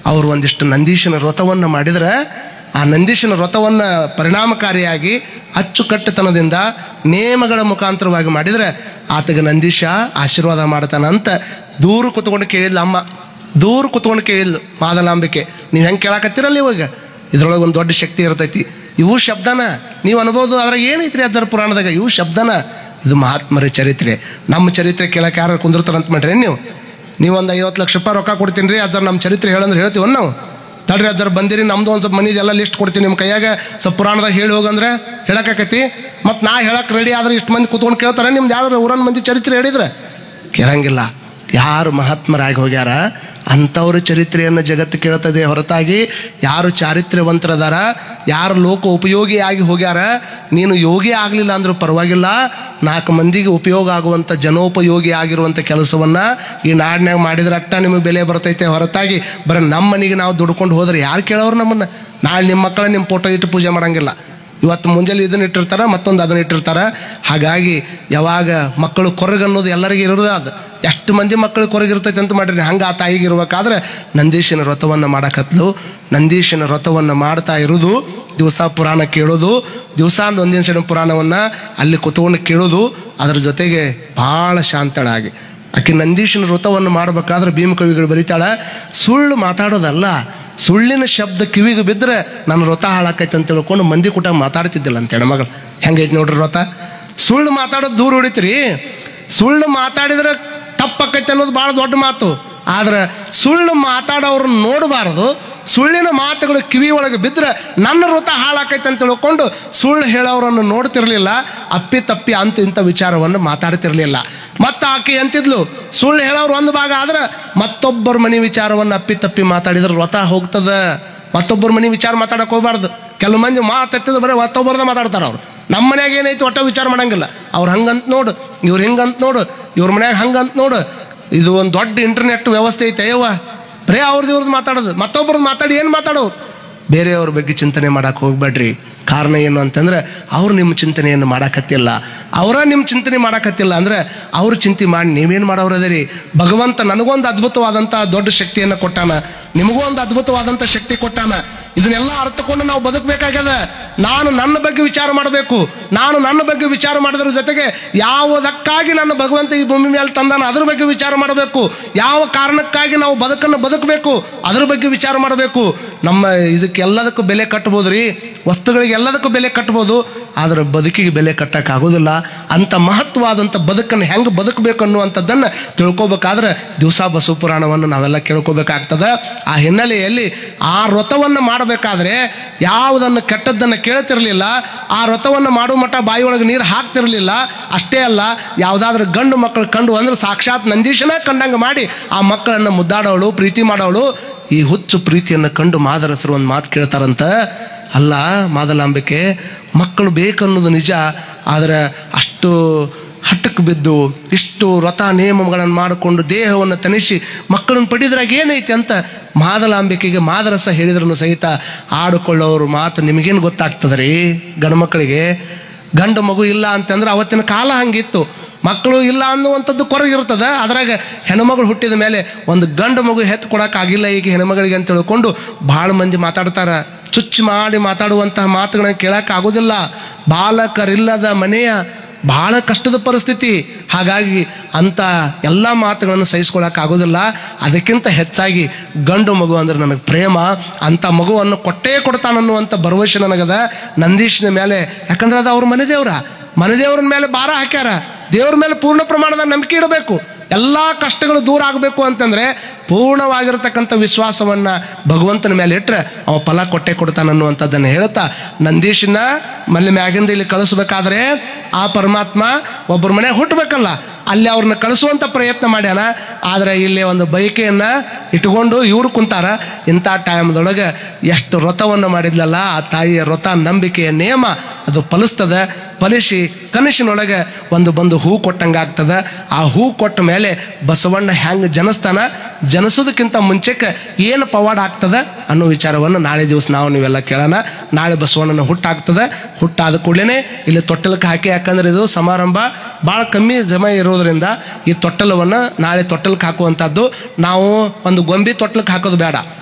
ಅವರು ಒಂದಿಷ್ಟು ನಂದೀಶನ ವ್ರತವನ್ನು ಮಾಡಿದ್ರೆ ಆ ನಂದೀಶನ ವ್ರತವನ್ನು ಪರಿಣಾಮಕಾರಿಯಾಗಿ ಅಚ್ಚುಕಟ್ಟುತನದಿಂದ ನೇಮಗಳ ಮುಖಾಂತರವಾಗಿ ಮಾಡಿದರೆ ಆತಗೆ ನಂದೀಶ ಆಶೀರ್ವಾದ ಮಾಡ್ತಾನ ಅಂತ ದೂರ ಕುತ್ಕೊಂಡು ಕೇಳಿದ್ಲ ಅಮ್ಮ ದೂರ ಕುತ್ಕೊಂಡು ಕೇಳಿದ್ಲು ಮಾದಲಾಂಬಿಕೆ ನೀವು ಹೆಂಗೆ ಕೇಳಾಕತ್ತೀರಲ್ಲ ಇವಾಗ ಇದ್ರೊಳಗೆ ಒಂದು ದೊಡ್ಡ ಶಕ್ತಿ ಇರ್ತೈತಿ ಇವು ಶಬ್ದನ ನೀವು ಅನ್ಬೋದು ಅದ್ರಾಗ ಏನೈತ್ರಿ ಅಜ್ಜರ ಪುರಾಣದಾಗ ಇವು ಶಬ್ದನ ಇದು ಮಹಾತ್ಮರ ಚರಿತ್ರೆ ನಮ್ಮ ಚರಿತ್ರೆ ಕೇಳಕ್ಕೆ ಯಾರು ಕುಂದಿರ್ತಾರಂತ ಮಾಡ್ರಿ ನೀವು ನೀವು ಒಂದು ಐವತ್ತು ಲಕ್ಷ ರೂಪಾಯಿ ರೊಕ್ಕ ಕೊಡ್ತೀನಿ ರೀ ಅಜ್ಜರ್ ನಮ್ಮ ಚರಿತ್ರೆ ಹೇಳಂದ್ರೆ ಹೇಳ್ತೀವಿ ನಾವು ತಡ್ರಿ ಅಜ್ಜರ್ ಬಂದಿರಿ ನಮ್ದು ಒಂದು ಸ್ವಲ್ಪ ಮನಿದೆಲ್ಲ ಲಿಸ್ಟ್ ಕೊಡ್ತೀನಿ ನಿಮ್ಮ ಕೈಯಾಗ ಸ್ವಲ್ಪ ಪುರಾಣದಾಗ ಹೇಳಿ ಹೋಗಂದ್ರೆ ಹೇಳಕ್ಕಾಕೈತಿ ಮತ್ತು ನಾ ಹೇಳಕ್ಕೆ ರೆಡಿ ಆದ್ರೆ ಇಷ್ಟು ಮಂದಿ ಕುತ್ಕೊಂಡು ಕೇಳ್ತಾರೆ ನಿಮ್ದು ಯಾರು ಊರನ್ ಮಂದಿ ಚರಿತ್ರೆ ಹೇಳಿದ್ರೆ ಕೇಳಂಗಿಲ್ಲ ಯಾರು ಮಹಾತ್ಮರಾಗಿ ಹೋಗ್ಯಾರ ಅಂಥವ್ರ ಚರಿತ್ರೆಯನ್ನು ಜಗತ್ತು ಕೇಳ್ತದೆ ಹೊರತಾಗಿ ಯಾರು ಚಾರಿತ್ರ್ಯವಂತರದಾರ ಯಾರು ಲೋಕ ಉಪಯೋಗಿಯಾಗಿ ಹೋಗ್ಯಾರ ನೀನು ಯೋಗಿ ಆಗಲಿಲ್ಲ ಅಂದ್ರೂ ಪರವಾಗಿಲ್ಲ ನಾಲ್ಕು ಮಂದಿಗೆ ಉಪಯೋಗ ಆಗುವಂಥ ಜನೋಪಯೋಗಿ ಆಗಿರುವಂಥ ಕೆಲಸವನ್ನು ಈ ನಾಡಿನಾಗ ಮಾಡಿದ್ರೆ ಅಟ್ಟ ನಿಮಗೆ ಬೆಲೆ ಬರ್ತೈತೆ ಹೊರತಾಗಿ ಬರೀ ನಮ್ಮ ಮನೆಗೆ ನಾವು ದುಡ್ಕೊಂಡು ಹೋದ್ರೆ ಯಾರು ಕೇಳೋರು ನಮ್ಮನ್ನು ನಾಳೆ ನಿಮ್ಮ ಮಕ್ಕಳ ನಿಮ್ಮ ಫೋಟೋ ಇಟ್ಟು ಪೂಜೆ ಮಾಡಂಗಿಲ್ಲ ಇವತ್ತು ಮುಂಜಾನೆ ಇದನ್ನ ಇಟ್ಟಿರ್ತಾರೆ ಮತ್ತೊಂದು ಅದನ್ನ ಇಟ್ಟಿರ್ತಾರೆ ಹಾಗಾಗಿ ಯಾವಾಗ ಮಕ್ಕಳು ಕೊರಗನ್ನೋದು ಎಲ್ಲರಿಗೂ ಇರೋದು ಅದು ಎಷ್ಟು ಮಂದಿ ಮಕ್ಕಳು ಕೊರಗಿರ್ತೈತೆ ಅಂತ ಮಾಡಿರಿ ಹಂಗೆ ಆ ತಾಯಿಗೆ ಇರ್ಬೇಕಾದ್ರೆ ನಂದೀಶನ ವ್ರತವನ್ನು ಮಾಡಕತ್ಲು ನಂದೀಶನ ವ್ರತವನ್ನು ಮಾಡ್ತಾ ಇರೋದು ದಿವಸ ಪುರಾಣ ಕೇಳೋದು ದಿವಸ ಒಂದಿನ ಪುರಾಣವನ್ನು ಅಲ್ಲಿ ಕುತ್ಕೊಂಡು ಕೇಳೋದು ಅದ್ರ ಜೊತೆಗೆ ಭಾಳ ಶಾಂತಳಾಗಿ ಆಕೆ ನಂದೀಶನ ವ್ರತವನ್ನು ಮಾಡಬೇಕಾದ್ರೆ ಭೀಮಕವಿಗಳು ಬರೀತಾಳೆ ಸುಳ್ಳು ಮಾತಾಡೋದಲ್ಲ ಸುಳ್ಳಿನ ಶಬ್ದ ಕಿವಿಗೆ ಬಿದ್ದರೆ ನನ್ನ ವ್ರತ ಹಾಳಾಕೈತೆ ಅಂತ ತಿಳ್ಕೊಂಡು ಮಂದಿ ಕೂಟ ಮಾತಾಡ್ತಿದ್ದಿಲ್ಲ ಅಂತ ಹೆಣ್ಮಗಳು ಹೆಂಗೈತೆ ನೋಡ್ರಿ ವ್ರತ ಸುಳ್ಳು ಮಾತಾಡೋದು ದೂರ ಹೊಡಿತೀರಿ ಸುಳ್ಳು ಮಾತಾಡಿದ್ರೆ ತಪ್ಪಾಕೈತೆ ಅನ್ನೋದು ಭಾಳ ದೊಡ್ಡ ಮಾತು ಆದ್ರೆ ಸುಳ್ಳು ಮಾತಾಡೋರನ್ನ ನೋಡಬಾರ್ದು ಸುಳ್ಳಿನ ಮಾತುಗಳು ಕಿವಿ ಒಳಗೆ ಬಿದ್ದರೆ ನನ್ನ ವ್ರತ ಹಾಳಾಕೈತೆ ಅಂತ ತಿಳ್ಕೊಂಡು ಸುಳ್ಳು ಹೇಳೋರನ್ನು ನೋಡ್ತಿರ್ಲಿಲ್ಲ ಅಪ್ಪಿ ತಪ್ಪಿ ಅಂತ ಇಂಥ ವಿಚಾರವನ್ನು ಮಾತಾಡ್ತಿರ್ಲಿಲ್ಲ ಮತ್ತು ಆಕೆ ಅಂತಿದ್ಲು ಸುಳ್ಳು ಹೇಳೋರು ಒಂದು ಭಾಗ ಆದ್ರೆ ಮತ್ತೊಬ್ಬರ ಮನೆ ವಿಚಾರವನ್ನು ಅಪ್ಪಿ ತಪ್ಪಿ ಮಾತಾಡಿದ್ರೆ ವ್ರತ ಹೋಗ್ತದ ಮತ್ತೊಬ್ಬರ ಮನೆ ವಿಚಾರ ಮಾತಾಡಕ್ಕೆ ಹೋಗ್ಬಾರ್ದು ಕೆಲವು ಮಂದಿ ಮಾತಾಡ್ತಿದ್ರೆ ಬರೀ ಮತ್ತೊಬ್ಬರದ ಮಾತಾಡ್ತಾರೆ ಅವ್ರು ನಮ್ಮ ಮನ್ಯಾಗ ಏನೈತಿ ಒಟ್ಟ ವಿಚಾರ ಮಾಡಂಗಿಲ್ಲ ಅವ್ರು ಹಂಗಂತ ನೋಡು ಇವ್ರು ಹಿಂಗಂತ ನೋಡು ಇವ್ರ ಮನ್ಯಾಗ ಹಂಗಂತ ನೋಡು ಇದು ಒಂದು ದೊಡ್ಡ ಇಂಟರ್ನೆಟ್ ವ್ಯವಸ್ಥೆ ಐತೆ ಅಯ್ಯವ್ವ ಬರೀ ಅವ್ರದ್ದು ಇವ್ರದ್ದು ಮಾತಾಡೋದು ಮತ್ತೊಬ್ರದ್ದು ಮಾತಾಡಿ ಏನು ಮಾತಾಡೋರು ಬೇರೆಯವ್ರ ಬಗ್ಗೆ ಚಿಂತನೆ ಮಾಡಕ್ಕೆ ಹೋಗ್ಬೇಡ್ರಿ ಕಾರಣ ಏನು ಅಂತಂದ್ರೆ ಅವ್ರು ನಿಮ್ಮ ಚಿಂತನೆಯನ್ನು ಮಾಡಕತ್ತಿಲ್ಲ ಅವರ ನಿಮ್ಮ ಚಿಂತನೆ ಮಾಡಕತ್ತಿಲ್ಲ ಅಂದ್ರೆ ಅವ್ರ ಚಿಂತೆ ಮಾಡಿ ನೀವೇನು ಮಾಡೋರು ಅದರಿ ಭಗವಂತ ನನಗೊಂದು ಅದ್ಭುತವಾದಂಥ ದೊಡ್ಡ ಶಕ್ತಿಯನ್ನು ಕೊಟ್ಟಾನ ನಿಮಗೂ ಒಂದು ಅದ್ಭುತವಾದಂಥ ಶಕ್ತಿ ಕೊಟ್ಟಾನ ಇದನ್ನೆಲ್ಲ ಅರ್ಥಕೊಂಡು ನಾವು ಬದುಕಬೇಕಾಗ್ಯದ ನಾನು ನನ್ನ ಬಗ್ಗೆ ವಿಚಾರ ಮಾಡಬೇಕು ನಾನು ನನ್ನ ಬಗ್ಗೆ ವಿಚಾರ ಮಾಡೋದ್ರ ಜೊತೆಗೆ ಯಾವುದಕ್ಕಾಗಿ ನನ್ನ ಭಗವಂತ ಈ ಭೂಮಿ ಮೇಲೆ ತಂದಾನ ಅದ್ರ ಬಗ್ಗೆ ವಿಚಾರ ಮಾಡಬೇಕು ಯಾವ ಕಾರಣಕ್ಕಾಗಿ ನಾವು ಬದುಕನ್ನು ಬದುಕಬೇಕು ಅದ್ರ ಬಗ್ಗೆ ವಿಚಾರ ಮಾಡಬೇಕು ನಮ್ಮ ಇದಕ್ಕೆಲ್ಲದಕ್ಕೂ ಬೆಲೆ ಕಟ್ಬೋದು ರೀ ವಸ್ತುಗಳಿಗೆ ಎಲ್ಲದಕ್ಕೂ ಬೆಲೆ ಕಟ್ಬೋದು ಆದರೆ ಬದುಕಿಗೆ ಬೆಲೆ ಕಟ್ಟಕ್ಕಾಗೋದಿಲ್ಲ ಅಂಥ ಮಹತ್ವವಾದಂಥ ಬದುಕನ್ನು ಹೆಂಗೆ ಬದುಕಬೇಕು ಅನ್ನುವಂಥದ್ದನ್ನು ತಿಳ್ಕೊಬೇಕಾದ್ರೆ ದಿವಸ ಬಸವ ಪುರಾಣವನ್ನು ನಾವೆಲ್ಲ ಕೇಳ್ಕೊಬೇಕಾಗ್ತದೆ ಆ ಹಿನ್ನೆಲೆಯಲ್ಲಿ ಆ ವ್ರತವನ್ನು ಮಾಡಬೇಕಾದ್ರೆ ಯಾವುದನ್ನು ಕೆಟ್ಟದ್ದನ್ನು ಕೇಳ್ತಿರಲಿಲ್ಲ ಆ ವ್ರತವನ್ನು ಮಾಡುವ ಮಟ್ಟ ಬಾಯಿಯೊಳಗೆ ನೀರು ಹಾಕ್ತಿರಲಿಲ್ಲ ಅಷ್ಟೇ ಅಲ್ಲ ಯಾವುದಾದ್ರೂ ಗಂಡು ಮಕ್ಕಳು ಕಂಡು ಅಂದ್ರೆ ಸಾಕ್ಷಾತ್ ನಂದೀಶನ ಕಂಡಂಗೆ ಮಾಡಿ ಆ ಮಕ್ಕಳನ್ನು ಮುದ್ದಾಡೋಳು ಪ್ರೀತಿ ಮಾಡೋಳು ಈ ಹುಚ್ಚು ಪ್ರೀತಿಯನ್ನು ಕಂಡು ಮಾದರಸರು ಒಂದು ಮಾತು ಕೇಳ್ತಾರಂತ ಅಲ್ಲ ಮಾದಲಾಂಬಿಕೆ ಮಕ್ಕಳು ಬೇಕನ್ನೋದು ನಿಜ ಆದರೆ ಅಷ್ಟು ಹಟ್ಟಕ್ಕೆ ಬಿದ್ದು ಇಷ್ಟು ವ್ರತ ನಿಯಮಗಳನ್ನು ಮಾಡಿಕೊಂಡು ದೇಹವನ್ನು ತನಿಸಿ ಮಕ್ಕಳನ್ನು ಪಡೆದ್ರಾಗ ಏನೈತಿ ಅಂತ ಮಾದಲಾಂಬಿಕೆಗೆ ಮಾದರಸ ಹೇಳಿದ್ರೂ ಸಹಿತ ಆಡಿಕೊಳ್ಳೋರು ಮಾತು ನಿಮಗೇನು ಗೊತ್ತಾಗ್ತದೆ ರೀ ಗಂಡು ಮಕ್ಕಳಿಗೆ ಗಂಡು ಮಗು ಇಲ್ಲ ಅಂತಂದ್ರೆ ಅವತ್ತಿನ ಕಾಲ ಹಂಗಿತ್ತು ಮಕ್ಕಳು ಇಲ್ಲ ಅನ್ನುವಂಥದ್ದು ಕೊರಗಿರ್ತದೆ ಅದ್ರಾಗ ಹೆಣ್ಮಗಳು ಹುಟ್ಟಿದ ಮೇಲೆ ಒಂದು ಗಂಡು ಮಗು ಹೆತ್ತು ಕೊಡೋಕ್ಕಾಗಿಲ್ಲ ಈಗ ಹೆಣ್ಮಗಳಿಗೆ ಅಂತ ತಿಳ್ಕೊಂಡು ಭಾಳ ಮಂದಿ ಮಾತಾಡ್ತಾರೆ ಚುಚ್ಚು ಮಾಡಿ ಮಾತಾಡುವಂತಹ ಮಾತುಗಳನ್ನ ಕೇಳೋಕ್ಕಾಗೋದಿಲ್ಲ ಬಾಲಕರಿಲ್ಲದ ಮನೆಯ ಭಾಳ ಕಷ್ಟದ ಪರಿಸ್ಥಿತಿ ಹಾಗಾಗಿ ಅಂಥ ಎಲ್ಲ ಮಾತುಗಳನ್ನು ಸಹಿಸ್ಕೊಳ್ಳೋಕ್ಕಾಗೋದಿಲ್ಲ ಅದಕ್ಕಿಂತ ಹೆಚ್ಚಾಗಿ ಗಂಡು ಮಗು ಅಂದ್ರೆ ನನಗೆ ಪ್ರೇಮ ಅಂಥ ಮಗುವನ್ನು ಕೊಟ್ಟೇ ಕೊಡ್ತಾನನ್ನುವಂಥ ಭರವಸೆ ನನಗದ ನಂದೀಶನ ಮೇಲೆ ಯಾಕಂದ್ರೆ ಅದು ಅವ್ರ ಮನೆ ದೇವ್ರ ಮನೆ ದೇವ್ರ ಮೇಲೆ ಭಾರ ಹಾಕ್ಯಾರ ದೇವ್ರ ಮೇಲೆ ಪೂರ್ಣ ಪ್ರಮಾಣದ ನಂಬಿಕೆ ಇಡಬೇಕು ಎಲ್ಲ ಕಷ್ಟಗಳು ದೂರ ಆಗಬೇಕು ಅಂತಂದರೆ ಪೂರ್ಣವಾಗಿರತಕ್ಕಂಥ ವಿಶ್ವಾಸವನ್ನು ಭಗವಂತನ ಮೇಲೆ ಇಟ್ಟರೆ ಅವ ಫಲ ಕೊಟ್ಟೆ ಕೊಡ್ತಾನನ್ನುವಂಥದ್ದನ್ನು ಹೇಳ್ತಾ ನಂದೀಶನ ಮಲ್ಲಿ ಮ್ಯಾಗಿಂದ ಇಲ್ಲಿ ಕಳಿಸ್ಬೇಕಾದ್ರೆ ಆ ಪರಮಾತ್ಮ ಒಬ್ಬರ ಮನೆ ಹುಟ್ಟಬೇಕಲ್ಲ ಅಲ್ಲಿ ಅವ್ರನ್ನ ಕಳಿಸುವಂಥ ಪ್ರಯತ್ನ ಮಾಡ್ಯಾನ ಆದರೆ ಇಲ್ಲಿ ಒಂದು ಬಯಕೆಯನ್ನು ಇಟ್ಕೊಂಡು ಇವರು ಕುಂತಾರ ಇಂಥ ಟೈಮ್ದೊಳಗೆ ಎಷ್ಟು ವ್ರತವನ್ನು ಮಾಡಿದ್ಲಲ್ಲ ಆ ತಾಯಿಯ ವ್ರತ ನಂಬಿಕೆಯ ನಿಯಮ ಅದು ಫಲಿಸ್ತದೆ ಫಲಿಸಿ ಕನಸಿನೊಳಗೆ ಒಂದು ಬಂದು ಹೂ ಕೊಟ್ಟಂಗೆ ಆಗ್ತದೆ ಆ ಹೂ ಕೊಟ್ಟ ಮೇಲೆ ಬಸವಣ್ಣ ಹೆಂಗೆ ಜನಿಸ್ತಾನ ಜನಿಸೋದಕ್ಕಿಂತ ಮುಂಚೆಕ್ಕೆ ಏನು ಪವಾಡ ಆಗ್ತದೆ ಅನ್ನೋ ವಿಚಾರವನ್ನು ನಾಳೆ ದಿವಸ ನಾವು ನೀವೆಲ್ಲ ಕೇಳೋಣ ನಾಳೆ ಬಸವಣ್ಣನ ಹುಟ್ಟಾಗ್ತದೆ ಹುಟ್ಟಾದ ಕೂಡಲೇ ಇಲ್ಲಿ ತೊಟ್ಟಲಕ್ಕೆ ಹಾಕಿ ಯಾಕಂದ್ರೆ ಇದು ಸಮಾರಂಭ ಭಾಳ ಕಮ್ಮಿ ಜಮ ಇರೋದ್ರಿಂದ ಈ ತೊಟ್ಟಲವನ್ನು ನಾಳೆ ತೊಟ್ಟಲಕ್ಕೆ ಹಾಕುವಂಥದ್ದು ನಾವು ಒಂದು ಗೊಂಬಿ ತೊಟ್ಟಲಕ್ಕೆ ಹಾಕೋದು ಬೇಡ